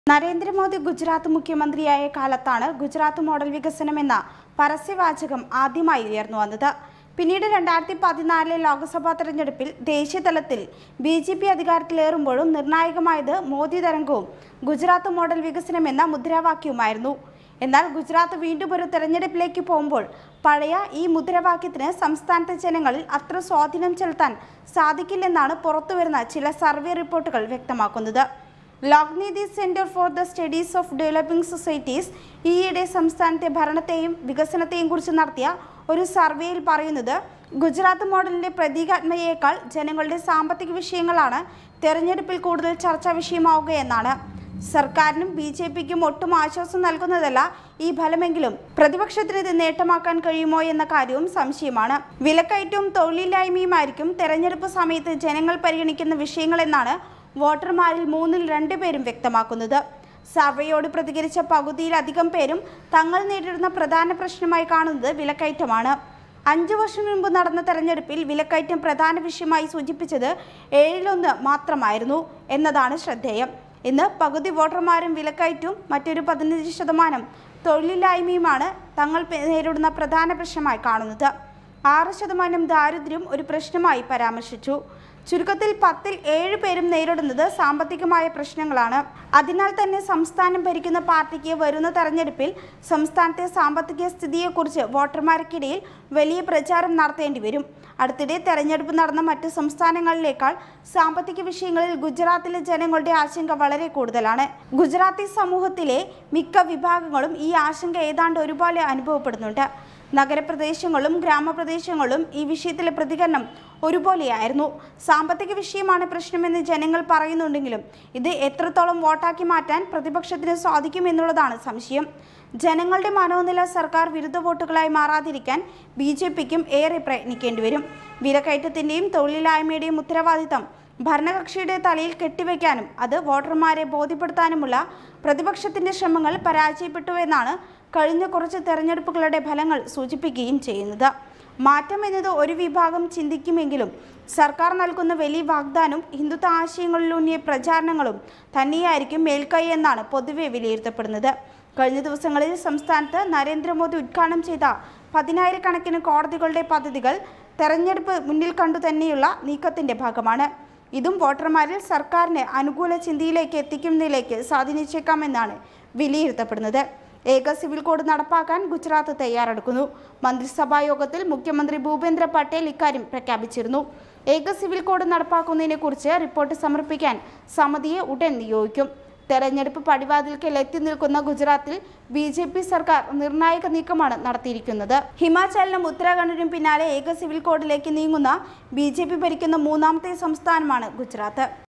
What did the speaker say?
നരേന്ദ്രമോദി ഗുജറാത്ത് മുഖ്യമന്ത്രിയായ കാലത്താണ് ഗുജറാത്ത് മോഡൽ വികസനം എന്ന പരസ്യവാചകം ആദ്യമായി ഉയർന്നു വന്നത് പിന്നീട് രണ്ടായിരത്തി പതിനാലിലെ ലോക്സഭാ തെരഞ്ഞെടുപ്പിൽ ദേശീയ തലത്തിൽ ബി ജെ പി അധികാരത്തിലേറുമ്പോഴും നിർണായകമായത് മോദി തരംഗവും ഗുജറാത്ത് മോഡൽ വികസനം എന്ന മുദ്രാവാക്യവുമായിരുന്നു എന്നാൽ ഗുജറാത്ത് വീണ്ടും ഒരു തെരഞ്ഞെടുപ്പിലേക്ക് പോകുമ്പോൾ പഴയ ഈ മുദ്രാവാക്യത്തിന് സംസ്ഥാനത്തെ ജനങ്ങളിൽ അത്ര സ്വാധീനം ചെലുത്താൻ സാധിക്കില്ലെന്നാണ് പുറത്തുവരുന്ന ചില സർവേ റിപ്പോർട്ടുകൾ വ്യക്തമാക്കുന്നത് Lokniti centre for the studies of developing societies ഈയിടെ സംസ്ഥാനത്തെ ഭരണത്തെയും വികസനത്തെയും കുറിച്ച് നടത്തിയ ഒരു സർവേയിൽ പറയുന്നത് ഗുജറാത്ത് മോഡലിന്റെ പ്രതീകാത്മകയേക്കാൾ ജനങ്ങളുടെ സാമ്പത്തിക വിഷയങ്ങളാണ് തെരഞ്ഞെടുപ്പിൽ കൂടുതൽ ചർച്ചാ വിഷയമാവുകയെന്നാണ് സർക്കാരിനും ബി ജെ പിക്കും ഒട്ടും ആശ്വാസം നൽകുന്നതല്ല ഈ ഫലമെങ്കിലും പ്രതിപക്ഷത്തിന് ഇത് നേട്ടമാക്കാൻ കഴിയുമോ എന്ന കാര്യവും സംശയമാണ് വിലക്കയറ്റവും തൊഴിലില്ലായ്മയുമായിരിക്കും തെരഞ്ഞെടുപ്പ് സമയത്ത് ജനങ്ങൾ പരിഗണിക്കുന്ന വിഷയങ്ങളെന്നാണ് വോട്ടർമാരിൽ മൂന്നിൽ രണ്ട് പേരും വ്യക്തമാക്കുന്നത് സർവേയോട് പ്രതികരിച്ച പകുതിയിലധികം പേരും തങ്ങൾ നേരിടുന്ന പ്രധാന പ്രശ്നമായി കാണുന്നത് വിലക്കയറ്റമാണ് അഞ്ചു വർഷം മുമ്പ് നടന്ന തെരഞ്ഞെടുപ്പിൽ വിലക്കയറ്റം പ്രധാന വിഷയമായി സൂചിപ്പിച്ചത് ഏഴിലൊന്ന് മാത്രമായിരുന്നു എന്നതാണ് ശ്രദ്ധേയം ഇന്ന് പകുതി വോട്ടർമാരും വിലക്കയറ്റവും മറ്റൊരു പതിനഞ്ച് ശതമാനം തൊഴിലില്ലായ്മയുമാണ് തങ്ങൾ പെ- നേരിടുന്ന പ്രധാന പ്രശ്നമായി കാണുന്നത് ആറ് ശതമാനം ദാരിദ്ര്യം ഒരു പ്രശ്നമായി പരാമർശിച്ചു ചുരുക്കത്തിൽ പത്തിൽ ഏഴ് പേരും നേരിടുന്നത് സാമ്പത്തികമായ പ്രശ്നങ്ങളാണ് അതിനാൽ തന്നെ സംസ്ഥാനം ഭരിക്കുന്ന പാർട്ടിക്ക് വരുന്ന തെരഞ്ഞെടുപ്പിൽ സംസ്ഥാനത്തെ സാമ്പത്തിക സ്ഥിതിയെക്കുറിച്ച് വോട്ടർമാർക്കിടയിൽ വലിയ പ്രചാരം നടത്തേണ്ടി വരും അടുത്തിടെ തെരഞ്ഞെടുപ്പ് നടന്ന മറ്റ് സംസ്ഥാനങ്ങളിലേക്കാൾ സാമ്പത്തിക വിഷയങ്ങളിൽ ഗുജറാത്തിലെ ജനങ്ങളുടെ ആശങ്ക വളരെ കൂടുതലാണ് ഗുജറാത്തി സമൂഹത്തിലെ മിക്ക വിഭാഗങ്ങളും ഈ ആശങ്ക ഏതാണ്ട് ഒരുപോലെ അനുഭവപ്പെടുന്നുണ്ട് നഗരപ്രദേശങ്ങളും ഗ്രാമപ്രദേശങ്ങളും ഈ വിഷയത്തിലെ പ്രതികരണം ഒരുപോലെയായിരുന്നു സാമ്പത്തിക വിഷയമാണ് പ്രശ്നമെന്ന് ജനങ്ങൾ പറയുന്നുണ്ടെങ്കിലും ഇത് എത്രത്തോളം വോട്ടാക്കി മാറ്റാൻ പ്രതിപക്ഷത്തിന് സാധിക്കുമെന്നുള്ളതാണ് സംശയം ജനങ്ങളുടെ മനോനില സർക്കാർ വിരുദ്ധ വോട്ടുകളായി മാറാതിരിക്കാൻ ബി ജെ പിക്കും ഏറെ പ്രയത്നിക്കേണ്ടി വരും വിലക്കയറ്റത്തിന്റെയും തൊഴിലില്ലായ്മയുടെയും ഉത്തരവാദിത്തം ഭരണകക്ഷിയുടെ തലയിൽ കെട്ടിവെക്കാനും അത് വോട്ടർമാരെ ബോധ്യപ്പെടുത്താനുമുള്ള പ്രതിപക്ഷത്തിന്റെ ശ്രമങ്ങൾ പരാജയപ്പെട്ടുവെന്നാണ് കഴിഞ്ഞ കുറച്ച് തെരഞ്ഞെടുപ്പുകളുടെ ഫലങ്ങൾ സൂചിപ്പിക്കുകയും ചെയ്യുന്നത് മാറ്റം എന്നത് ഒരു വിഭാഗം ചിന്തിക്കുമെങ്കിലും സർക്കാർ നൽകുന്ന വലിയ വാഗ്ദാനവും ഹിന്ദുത്വ ആശയങ്ങളിലൂന്നിയ പ്രചാരണങ്ങളും തന്നെയായിരിക്കും മേൽക്കൈ എന്നാണ് പൊതുവെ വിലയിരുത്തപ്പെടുന്നത് കഴിഞ്ഞ ദിവസങ്ങളിൽ സംസ്ഥാനത്ത് നരേന്ദ്രമോദി ഉദ്ഘാടനം ചെയ്ത പതിനായിരക്കണക്കിന് കോടതികളുടെ പദ്ധതികൾ തെരഞ്ഞെടുപ്പ് മുന്നിൽ കണ്ടു തന്നെയുള്ള നീക്കത്തിന്റെ ഭാഗമാണ് ഇതും വോട്ടർമാരിൽ സർക്കാരിന് അനുകൂല ചിന്തയിലേക്ക് എത്തിക്കുന്നതിലേക്ക് സ്വാധീനിച്ചേക്കാമെന്നാണ് വിലയിരുത്തപ്പെടുന്നത് ഏക സിവിൽ കോഡ് നടപ്പാക്കാൻ ഗുജറാത്ത് തയ്യാറെടുക്കുന്നു മന്ത്രിസഭാ യോഗത്തിൽ മുഖ്യമന്ത്രി ഭൂപേന്ദ്ര പട്ടേൽ ഇക്കാര്യം പ്രഖ്യാപിച്ചിരുന്നു ഏക സിവിൽ കോഡ് നടപ്പാക്കുന്നതിനെക്കുറിച്ച് റിപ്പോർട്ട് സമർപ്പിക്കാൻ സമിതിയെ ഉടൻ നിയോഗിക്കും തെരഞ്ഞെടുപ്പ് പടിവാതിൽക്കൽ എത്തി നിൽക്കുന്ന ഗുജറാത്തിൽ ബി ജെ പി സർക്കാർ നിർണായക നീക്കമാണ് നടത്തിയിരിക്കുന്നത് ഹിമാചലിനും ഉത്തരാഖണ്ഡിനും പിന്നാലെ ഏക സിവിൽ കോഡിലേക്ക് നീങ്ങുന്ന ബി ജെ പി ഭരിക്കുന്ന മൂന്നാമത്തെ സംസ്ഥാനമാണ് ഗുജറാത്ത്